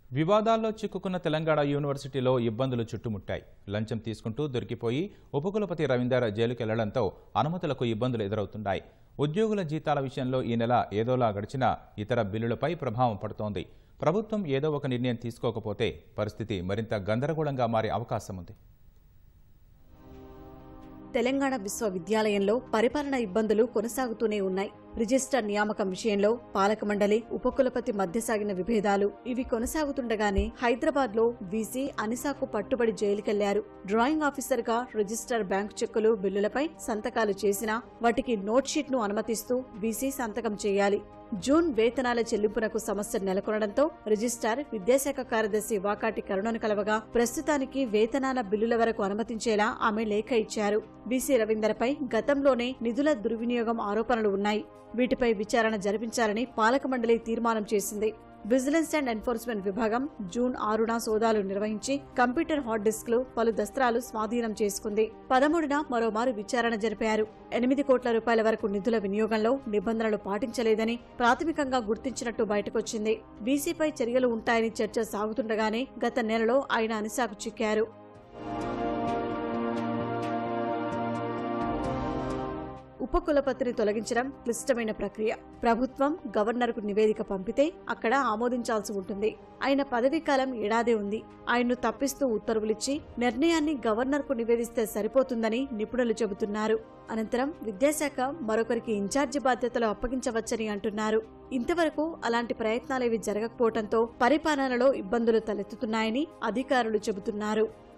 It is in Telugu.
వివాదాల్లో చిక్కుకున్న తెలంగాణ యూనివర్సిటీలో ఇబ్బందులు చుట్టుముట్టాయి లంచం తీసుకుంటూ దొరికిపోయి ఉపకులపతి రవీందర్ జైలుకెళ్లడంతో అనుమతులకు ఇబ్బందులు ఎదురవుతున్నాయి ఉద్యోగుల జీతాల విషయంలో ఈ నెల ఏదోలా గడిచినా ఇతర బిల్లులపై ప్రభావం పడుతోంది ప్రభుత్వం ఏదో ఒక నిర్ణయం తీసుకోకపోతే పరిస్థితి మరింత గందరగోళంగా మారే అవకాశం ఉంది తెలంగాణ విశ్వవిద్యాలయంలో పరిపాలన ఇబ్బందులు కొనసాగుతూనే ఉన్నాయి రిజిస్టర్ నియామకం విషయంలో పాలక మండలి ఉపకులపతి మధ్య సాగిన విభేదాలు ఇవి కొనసాగుతుండగానే హైదరాబాద్ లో వీసీ అనిసాకు పట్టుబడి జైలుకెళ్లారు డ్రాయింగ్ ఆఫీసర్ గా రిజిస్టర్ బ్యాంకు చెక్కులు బిల్లులపై సంతకాలు చేసినా వాటికి నోట్ షీట్ ను అనుమతిస్తూ వీసీ సంతకం చేయాలి జూన్ వేతనాల చెల్లింపునకు సమస్య నెలకొనడంతో రిజిస్టార్ విద్యాశాఖ కార్యదర్శి వాకాటి కరుణను కలవగా ప్రస్తుతానికి వేతనాల బిల్లుల వరకు అనుమతించేలా ఆమె లేఖ ఇచ్చారు బీసీ రవీందర్పై గతంలోనే నిధుల దుర్వినియోగం ఆరోపణలు ఉన్నాయి వీటిపై విచారణ జరిపించాలని పాలక మండలి తీర్మానం చేసింది విజిలెన్స్ అండ్ ఎన్ఫోర్స్మెంట్ విభాగం జూన్ ఆరున సోదాలు నిర్వహించి కంప్యూటర్ హార్డ్ డిస్క్లు పలు దస్త్రాలు స్వాధీనం చేసుకుంది పదమూడున మరోమారు విచారణ జరిపారు ఎనిమిది కోట్ల రూపాయల వరకు నిధుల వినియోగంలో నిబంధనలు పాటించలేదని ప్రాథమికంగా గుర్తించినట్టు బయటకొచ్చింది వీసీపై చర్యలు ఉంటాయని చర్చ సాగుతుండగానే గత నెలలో ఆయన అనిసాకు చిక్కారు ఉపకులపతిని తొలగించడం క్లిష్టమైన ప్రక్రియ ప్రభుత్వం గవర్నర్కు నివేదిక పంపితే అక్కడ ఆమోదించాల్సి ఉంటుంది ఆయన పదవీ కాలం ఏడాదే ఉంది ఆయన్ను తప్పిస్తూ ఉత్తర్వులిచ్చి నిర్ణయాన్ని గవర్నర్కు నివేదిస్తే సరిపోతుందని నిపుణులు చెబుతున్నారు అనంతరం విద్యాశాఖ మరొకరికి ఇన్ఛార్జి బాధ్యతలు అప్పగించవచ్చని అంటున్నారు ఇంతవరకు అలాంటి ప్రయత్నాలేవి జరగకపోవడంతో పరిపాలనలో ఇబ్బందులు తలెత్తుతున్నాయని అధికారులు చెబుతున్నారు